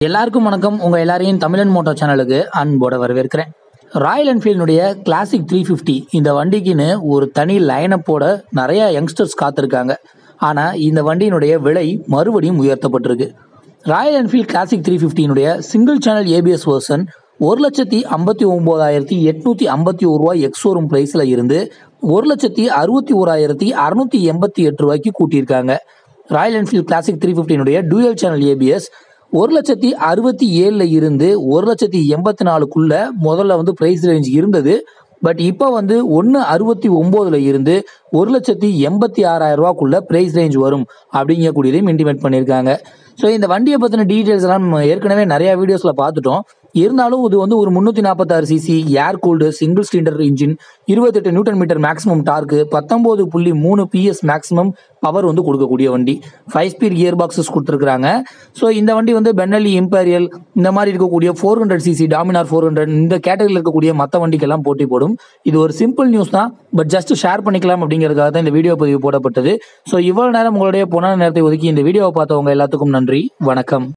எல்லாருக்கும் வணக்கம் உங்கள் எல்லாரையும் தமிழன் மோட்டோ சேனலுக்கு அன்போட வரவேற்கிறேன் ராயல் என்ஃபீல்டுடைய கிளாசிக் த்ரீ ஃபிஃப்டி இந்த வண்டிக்குன்னு ஒரு தனி லைனப்போட நிறைய யங்ஸ்டர்ஸ் காத்திருக்காங்க ஆனால் இந்த வண்டியினுடைய விலை மறுபடியும் உயர்த்தப்பட்டிருக்கு ராயல் என்ஃபீல்ட் கிளாசிக் த்ரீ ஃபிஃப்டியினுடைய சிங்கிள் சேனல் ஏபிஎஸ் வெர்சன் ஒரு லட்சத்தி ஐம்பத்தி ஒம்போதாயிரத்தி எட்நூற்றி ஐம்பத்தி ஒரு ரூபாய் எக்ஸோரூம் ப்ரைஸில் இருந்து ஒரு லட்சத்தி அறுபத்தி ஓராயிரத்தி அறுநூத்தி எண்பத்தி எட்டு ரூபாய்க்கு கூட்டியிருக்காங்க ராயல் என்ஃபீல்ட் கிளாசிக் த்ரீ ஃபிஃப்டினுடைய டூயல் சேனல் ஏபிஎஸ் ஒரு லட்சத்தி அறுபத்தி ஏழில் இருந்து ஒரு லட்சத்தி எண்பத்தி நாலுக்குள்ள முதல்ல வந்து ப்ரைஸ் ரேஞ்ச் இருந்தது பட் இப்போ வந்து ஒன்று அறுபத்தி ஒம்போதுல இருந்து ஒரு லட்சத்தி எண்பத்தி ஆறாயிரம் ரூபாக்குள்ள ப்ரைஸ் ரேஞ்ச் வரும் அப்படிங்கக்கூடியதையும் இன்டிமேட் பண்ணியிருக்காங்க ஸோ இந்த வண்டியை பற்றின டீட்டெயில்ஸ் எல்லாம் நம்ம ஏற்கனவே நிறைய வீடியோஸில் பார்த்துட்டோம் இருந்தாலும் இது வந்து ஒரு முந்நூற்றி நாற்பத்தாறு CC air cooled single cylinder engine இருபத்தெட்டு நியூட்டன் மீட்டர் மேக்ஸிமம் டார்க்கு பத்தொம்போது புள்ளி மூணு பிஎஸ் மேக்ஸிமம் பவர் வந்து கொடுக்கக்கூடிய வண்டி ஃபைவ் ஸ்பீட் கியர் பாக்ஸஸ் கொடுத்துருக்காங்க ஸோ இந்த வண்டி வந்து பென்னலி இம்பீரியல் இந்த மாதிரி இருக்கக்கூடிய four hundred CC Dominar four hundred இந்த கேட்டகரியில் இருக்கக்கூடிய மற்ற வண்டிக்கெல்லாம் போட்டி போடும் இது ஒரு சிம்பிள் நியூஸ் தான் பட் ஜஸ்ட் ஷேர் பண்ணிக்கலாம் அப்படிங்கிறதுக்காக தான் இந்த வீடியோ பதிவு போடப்பட்டது ஸோ இவ்வளவு நேரம் உங்களுடைய பொன்னான நேரத்தை ஒதுக்கி இந்த வீடியோவை பார்த்தவங்க எல்லாத்துக்கும் நன்றி வணக்கம்